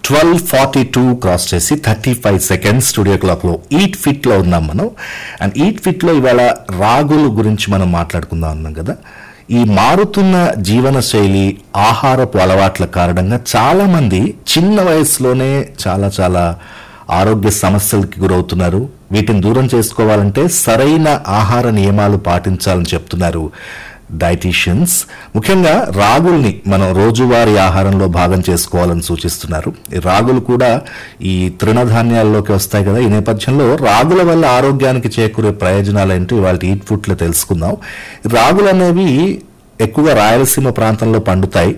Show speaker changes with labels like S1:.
S1: twelve forty two cross చేసి thirty five seconds studio clock లో eat fit లో ఉన్నాం మనం అండ్ ఈట్ ఫిట్ లో ఇవాళ రాగుల గురించి మనం మాట్లాడుకుందాం అన్నాం కదా ఈ మారుతున్న జీవన శైలి ఆహారపు అలవాట్ల కారణంగా చాలా మంది చిన్న వయసులోనే చాలా చాలా ఆరోగ్య సమస్యలకి గురవుతున్నారు వీటిని దూరం చేసుకోవాలంటే సరైన ఆహార నియమాలు పాటించాలని చెప్తున్నారు డైటీషియన్స్ ముఖ్యంగా రాగుల్ని మనం రోజువారీ ఆహారంలో భాగం చేసుకోవాలని సూచిస్తున్నారు ఈ రాగులు కూడా ఈ తృణధాన్యాల్లోకి వస్తాయి కదా ఈ నేపథ్యంలో రాగుల వల్ల ఆరోగ్యానికి చేకూరే ప్రయోజనాలు ఏంటో ఇవాళ ఈట్ ఫుడ్ లో తెలుసుకుందాం రాగులు అనేవి ఎక్కువగా రాయలసీమ ప్రాంతంలో పండుతాయి